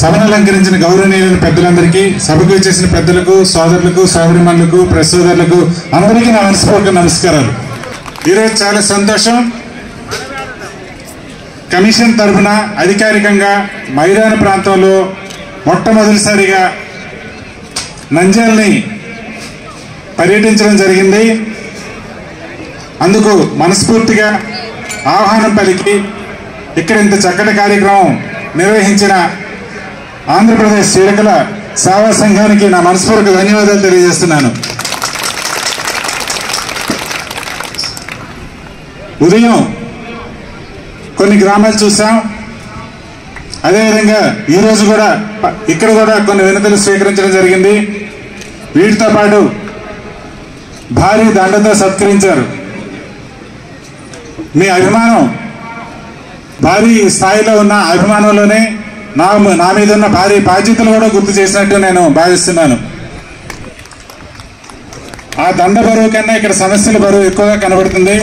సభను అలంకరించిన గౌరవనీయులైన పెద్దలందరికీ సభకు వచ్చేసిన పెద్దలకు సోదరులకు సోదరిమణులకు ప్రెస్ సోదరులకు అందరికీ నా మనస్ఫూర్తిక నమస్కారాలు ఈరోజు చాలా సంతోషం కమిషన్ తరఫున అధికారికంగా మైదాన ప్రాంతంలో మొట్టమొదటిసారిగా నంజాల్ని పర్యటించడం జరిగింది అందుకు మనస్ఫూర్తిగా ఆహ్వానం పలికి ఇక్కడ ఇంత చక్కటి కార్యక్రమం నిర్వహించిన ఆంధ్రప్రదేశ్ చీరకల సేవా సంఘానికి నా మనస్ఫూర్తిక ధన్యవాదాలు తెలియజేస్తున్నాను ఉదయం కొన్ని గ్రామాలు చూసాం అదేవిధంగా ఈరోజు కూడా ప- ఇక్కడ కూడా కొన్ని వినతులు స్వీకరించడం జరిగింది వీటితో పాటు భారీ దండతో సత్కరించారు మీ అభిమానం భారీ స్థాయిలో ఉన్న అభిమానంలోనే నా నా మీద ఉన్న భారీ బాధ్యతలు కూడా గుర్తు చేసినట్టు నేను భావిస్తున్నాను ఆ దండ బరువు కన్నా ఇక్కడ సమస్యల బరువు ఎక్కువగా కనబడుతుంది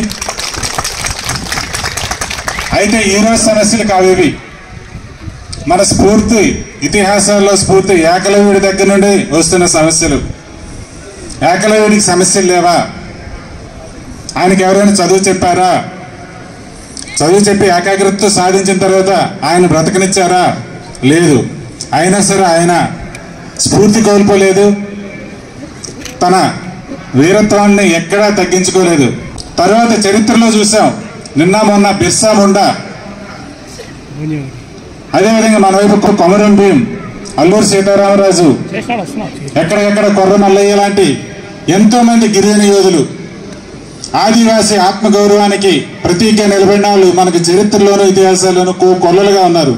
అయితే ఈ రోజు సమస్యలు కావేవి మన స్ఫూర్తి ఇతిహాసాల్లో స్ఫూర్తి ఏకలవ్యుడి దగ్గర నుండి వస్తున్న సమస్యలు ఏకలవ్యుడికి సమస్యలు లేవా ఆయనకి ఎవరైనా చదువు చెప్పారా చదువు చెప్పి ఏకాగ్రతతో సాధించిన తర్వాత ఆయన బ్రతకనిచ్చారా లేదు అయినా సరే ఆయన స్ఫూర్తి కోల్పోలేదు తన వీరత్వాన్ని ఎక్కడా తగ్గించుకోలేదు తర్వాత చరిత్రలో చూసాం నిన్న మొన్న బిర్సా ముండా అదేవిధంగా మన వైపు కొమరం భీం అల్లూరు సీతారామరాజు ఎక్కడెక్కడ కొర్ర మల్లయ్య లాంటి ఎంతో మంది గిరిజన యోధులు ఆదివాసీ ఆత్మగౌరవానికి ప్రతీక నిలబడిన వాళ్ళు మనకి చరిత్రలోనూ ఇతిహాసాల్లోనూ కో కొల్లలుగా ఉన్నారు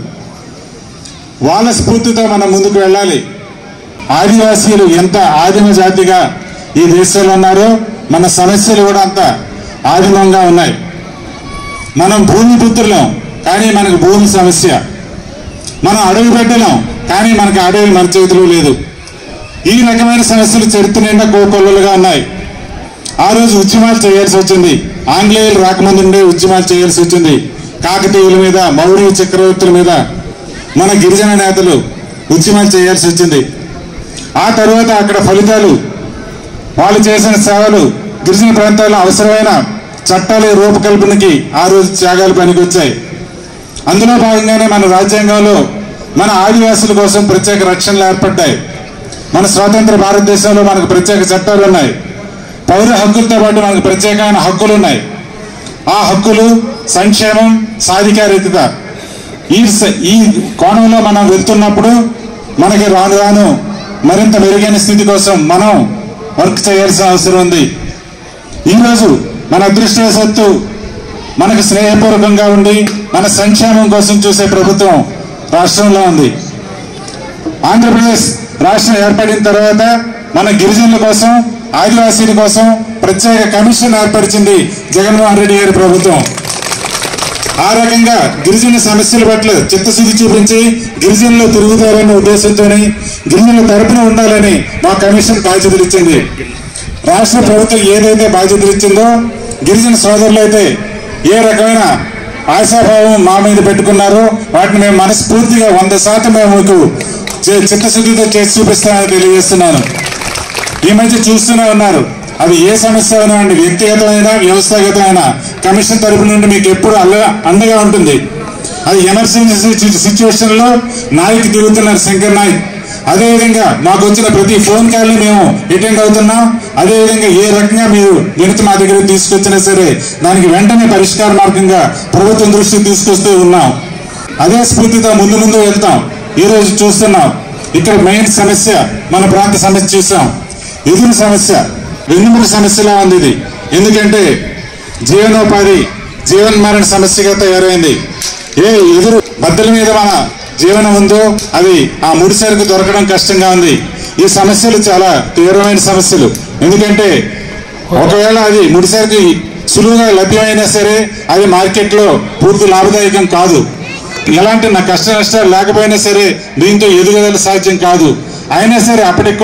వాళ్ళ స్ఫూర్తితో మనం ముందుకు వెళ్ళాలి ఆదివాసీలు ఎంత ఆదిమ జాతిగా ఈ దేశంలో ఉన్నారో మన సమస్యలు కూడా అంత ఆదిమంగా ఉన్నాయి మనం భూమి పుత్రులం కానీ మనకు భూమి సమస్య మనం అడవి బిడ్డలం కానీ మనకు అడవి మన చేతిలో లేదు ఈ రకమైన సమస్యలు చరిత్ర నిండా కోకొల్లలుగా ఉన్నాయి ఆ రోజు ఉద్యమాలు చేయాల్సి వచ్చింది ఆంగ్లేయులు రాకముందు నుండే ఉద్యమాలు చేయాల్సి వచ్చింది కాకతీయుల మీద మౌర్య చక్రవర్తుల మీద మన గిరిజన నేతలు ఉద్యమాలు చేయాల్సి వచ్చింది ఆ తర్వాత అక్కడ ఫలితాలు వాళ్ళు చేసిన సేవలు గిరిజన ప్రాంతాల్లో అవసరమైన చట్టాల రూపకల్పనకి ఆ రోజు త్యాగాలు పనికొచ్చాయి అందులో భాగంగానే మన రాజ్యాంగంలో మన ఆదివాసుల కోసం ప్రత్యేక రక్షణలు ఏర్పడ్డాయి మన స్వాతంత్ర భారతదేశంలో మనకు ప్రత్యేక చట్టాలు ఉన్నాయి పౌర హక్కులతో పాటు మనకు ప్రత్యేకమైన హక్కులు ఉన్నాయి ఆ హక్కులు సంక్షేమం సాధికారికత ఈ స- ఈ కోణంలో మనం వెళ్తున్నప్పుడు మనకి రాను రాను మరింత మెరుగైన స్థితి కోసం మనం వర్క్ చేయాల్సిన అవసరం ఉంది ఈరోజు మన అదృష్టవశత్తు మనకు స్నేహపూర్వకంగా ఉండి మన సంక్షేమం కోసం చూసే ప్రభుత్వం రాష్ట్రంలో ఉంది ఆంధ్రప్రదేశ్ రాష్ట్రం ఏర్పడిన తర్వాత మన గిరిజనుల కోసం ఆదివాసీల కోసం ప్రత్యేక కమిషన్ ఏర్పరిచింది జగన్మోహన్ రెడ్డి గారి ప్రభుత్వం ఆ రకంగా గిరిజన సమస్యల పట్ల చిత్తశుద్ధి చూపించి గిరిజనులు తిరుగుతారనే ఉద్దేశంతో గిరిజనుల తరపున ఉండాలని మా కమిషన్ బాధ్యతలు ఇచ్చింది రాష్ట్ర ప్రభుత్వం ఏదైతే బాధ్యతలు ఇచ్చిందో గిరిజన సోదరులు అయితే ఏ రకమైన ఆశాభావం మా మీద పెట్టుకున్నారో వాటిని మేము మనస్ఫూర్తిగా వంద శాతం మేము మీకు చి- చిత్తశుద్ధితో చేసి చూపిస్తామని తెలియజేస్తున్నాను ఈ మధ్య చూస్తూనే ఉన్నారు అది ఏ సమస్య అయినా అండి వ్యక్తిగతమైన వ్యవస్థాగతమైన కమిషన్ తరపు నుండి మీకు ఎప్పుడు అల్ల అండగా ఉంటుంది అది ఎమర్జెన్సీ సిచ్యువేషన్ లో నాయక్ తిరుగుతున్నారు శంకర్ నాయక్ అదేవిధంగా మాకు వచ్చిన ప్రతి ఫోన్ కాల్ ని మేము అటెండ్ అవుతున్నాం అదేవిధంగా ఏ రకంగా మీరు వినతి మా దగ్గర తీసుకొచ్చినా సరే దానికి వెంటనే పరిష్కార మార్గంగా ప్రభుత్వం దృష్టికి తీసుకొస్తూ ఉన్నాం అదే స్ఫూర్తితో ముందు ముందు వెళ్తాం ఈ రోజు చూస్తున్నాం ఇక్కడ మెయిన్ సమస్య మన ప్రాంత సమస్య చూసాం ఎదురు సమస్య వెన్నుముక సమస్యలా ఉంది ఇది ఎందుకంటే జీవనోపాధి జీవన మరణ సమస్యగా తయారైంది ఏ ఎదురు బద్దల మీద మన జీవనం ఉందో అది ఆ ముడి సరుకు దొరకడం కష్టంగా ఉంది ఈ సమస్యలు చాలా తీవ్రమైన సమస్యలు ఎందుకంటే ఒకవేళ అది ముడి సరుకు సులువుగా లభ్యమైనా సరే అది మార్కెట్లో పూర్తి లాభదాయకం కాదు ఎలాంటి నా కష్ట నష్టాలు లేకపోయినా సరే దీంతో ఎదుగుదల సాధ్యం కాదు అయినా సరే అప్పటికి కూడా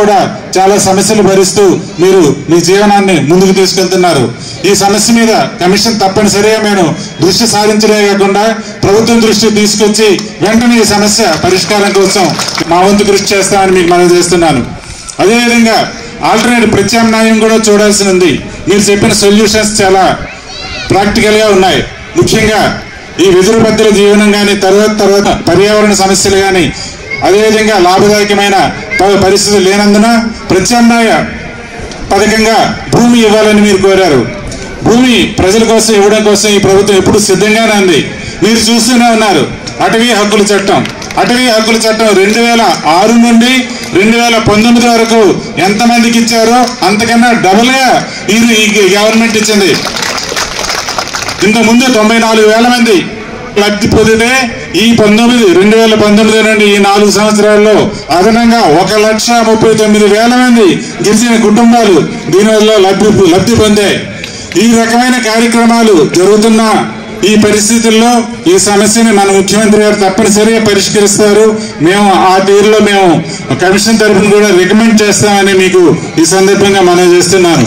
చాలా సమస్యలు భరిస్తూ మీరు మీ జీవనాన్ని ముందుకు తీసుకెళ్తున్నారు ఈ సమస్య మీద కమిషన్ తప్పనిసరిగా మేము దృష్టి సారించడమే కాకుండా ప్రభుత్వం దృష్టి తీసుకొచ్చి వెంటనే ఈ సమస్య పరిష్కారం కోసం మా వంతు కృషి చేస్తామని మీకు మనం చేస్తున్నాను అదేవిధంగా ఆల్టర్నేట్ ప్రత్యామ్నాయం కూడా చూడాల్సి ఉంది మీరు చెప్పిన సొల్యూషన్స్ చాలా ప్రాక్టికల్ గా ఉన్నాయి ముఖ్యంగా ఈ వెదురు బద్దల జీవనం కానీ తర్వాత తర్వాత పర్యావరణ సమస్యలు కానీ అదేవిధంగా లాభదాయకమైన ప- పరిస్థితులు లేనందున ప్రత్యామ్నాయ పథకంగా భూమి ఇవ్వాలని మీరు కోరారు భూమి ప్రజల కోసం ఇవ్వడం కోసం ఈ ప్రభుత్వం ఎప్పుడు సిద్ధంగానే ఉంది మీరు చూస్తూనే ఉన్నారు అటవీ హక్కుల చట్టం అటవీ హక్కుల చట్టం రెండు వేల ఆరు నుండి రెండు వేల పంతొమ్మిది వరకు ఎంతమందికి ఇచ్చారో అంతకన్నా డబుల్ గా ఈ ఈ గవర్నమెంట్ ఇచ్చింది ఇంత ముందు తొంభై నాలుగు వేల మంది లబ్ధి పొందితే ఈ పంతొమ్మిది రెండు వేల పంతొమ్మిది నుండి ఈ నాలుగు సంవత్సరాల్లో అదనంగా ఒక లక్ష ముప్పై తొమ్మిది వేల మంది గిరిజన కుటుంబాలు దీనివల్ల లబ్ధి లబ్ధి పొందాయి ఈ రకమైన కార్యక్రమాలు జరుగుతున్న ఈ పరిస్థితుల్లో ఈ సమస్యని మన ముఖ్యమంత్రి గారు తప్పనిసరిగా పరిష్కరిస్తారు మేము ఆ తీరులో మేము కమిషన్ తరఫున కూడా రికమెండ్ చేస్తామని మీకు ఈ సందర్భంగా మనం చేస్తున్నాను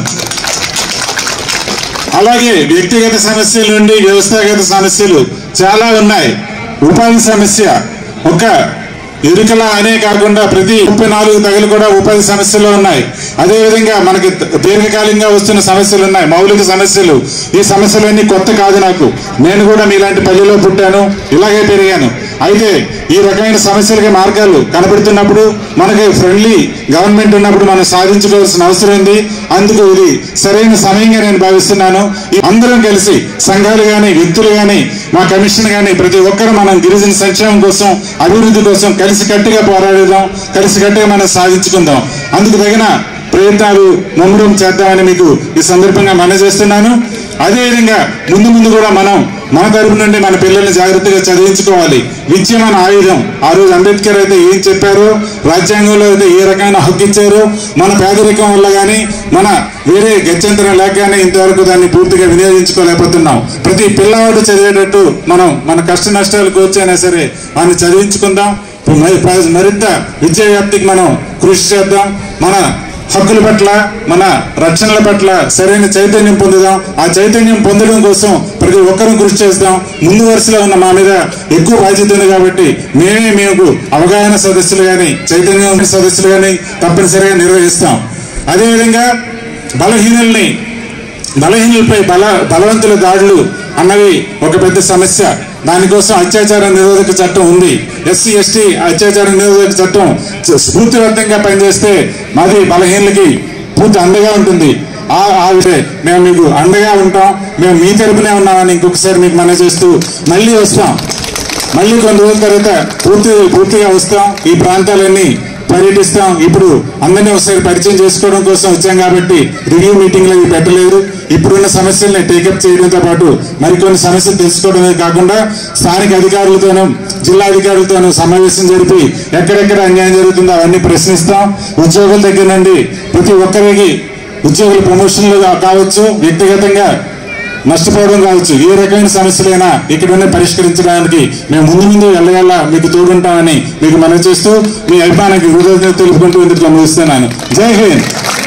అలాగే వ్యక్తిగత సమస్యల నుండి వ్యవస్థాగత సమస్యలు చాలా ఉన్నాయి ఉపాధి సమస్య ఒక ఇరుకల అనే కాకుండా ప్రతి ముప్పై నాలుగు తగలు కూడా ఉపాధి సమస్యలు ఉన్నాయి అదేవిధంగా మనకి దీర్ఘకాలికంగా వస్తున్న సమస్యలు ఉన్నాయి మౌలిక సమస్యలు ఈ సమస్యలన్నీ కొత్త కాదు నాకు నేను కూడా మీలాంటి పల్లెలో పుట్టాను ఇలాగే పెరిగాను అయితే ఈ రకమైన సమస్యలకి మార్గాలు కనబడుతున్నప్పుడు మనకి ఫ్రెండ్లీ గవర్నమెంట్ ఉన్నప్పుడు మనం సాధించుకోవాల్సిన అవసరం ఉంది అందుకు ఇది సరైన సమయంగా నేను భావిస్తున్నాను ఈ అందరం కలిసి సంఘాలు గాని వ్యక్తులు గాని మా కమిషన్ గాని ప్రతి ఒక్కరు మనం గిరిజన సంక్షేమం కోసం అభివృద్ధి కోసం కలిసి కట్టుగా పోరాడదాం కలిసి కట్టుగా మనం సాధించుకుందాం అందుకు తగిన ప్రయత్నాలు ముమ్మరం చేద్దామని మీకు ఈ సందర్భంగా మనం చేస్తున్నాను అదేవిధంగా ముందు ముందు కూడా మనం మన తరపు నుండి మన పిల్లల్ని జాగ్రత్తగా చదివించుకోవాలి విద్య మన ఆయుధం ఆ రోజు అంబేద్కర్ అయితే ఏం చెప్పారో రాజ్యాంగంలో అయితే ఏ రకమైన హక్కు ఇచ్చారో మన పేదరికం వల్ల కానీ మన వేరే గత్యంతరం లేక కానీ ఇంతవరకు దాన్ని పూర్తిగా వినియోగించుకోలేకపోతున్నాం ప్రతి పిల్లవాడు చదివేటట్టు మనం మన కష్ట నష్టాలు కూర్చైనా సరే వాడిని చదివించుకుందాం మరి- మరింత విద్యా వ్యాప్తికి మనం కృషి చేద్దాం మన హక్కుల పట్ల మన రక్షణల పట్ల సరైన చైతన్యం పొందుదాం ఆ చైతన్యం పొందడం కోసం ప్రతి ఒక్కరూ కృషి చేస్తాం ముందు వరుసలో ఉన్న మా మీద ఎక్కువ బాధ్యత ఉంది కాబట్టి మేమే మీకు అవగాహన సదస్సులు కానీ చైతన్యం సదస్సులు కానీ తప్పనిసరిగా నిర్వహిస్తాం అదేవిధంగా బలహీనుల్ని బలహీనులపై బల బలవంతుల దాడులు అన్నవి ఒక పెద్ద సమస్య దానికోసం అత్యాచార నిరోధక చట్టం ఉంది ఎస్సీ ఎస్టీ అత్యాచార నిరోధక చట్టం చ- స్ఫూర్తివంతంగా పనిచేస్తే మాది బలహీనులకి పూర్తి అండగా ఉంటుంది ఆ ఆ విషయం మేము మీకు అండగా ఉంటాం మేము మీ తరపునే ఉన్నామని ఇంకొకసారి మీకు మన చేస్తూ మళ్ళీ వస్తాం మళ్ళీ కొన్ని రోజుల తర్వాత పూర్తి పూర్తిగా వస్తాం ఈ ప్రాంతాలన్నీ పర్యటిస్తాం ఇప్పుడు అందరినీ ఒకసారి పరిచయం చేసుకోవడం కోసం వచ్చాం కాబట్టి రివ్యూ మీటింగ్లు అవి పెట్టలేదు ఇప్పుడున్న సమస్యల్ని టేకప్ చేయడంతో పాటు మరికొన్ని సమస్యలు తెలుసుకోవడమే కాకుండా స్థానిక అధికారులతోనూ జిల్లా అధికారులతోనూ సమావేశం జరిపి ఎక్కడెక్కడ అన్యాయం జరుగుతుందో అవన్నీ ప్రశ్నిస్తాం ఉద్యోగుల దగ్గర నుండి ప్రతి ఒక్కరికి ఉద్యోగుల ప్రమోషన్లు కా- కావచ్చు వ్యక్తిగతంగా నష్టపోవడం కావచ్చు ఏ రకమైన సమస్యలైనా ఇక్కడనే పరిష్కరించడానికి మేము ముందు ముందు వెళ్ళగల మీకు తోడుంటామని మీకు మనవి చేస్తూ మీ అభిమానానికి కృతజ్ఞత తెలుపుకుంటూ ఇందులో ముగిస్తున్నాను జై హింద్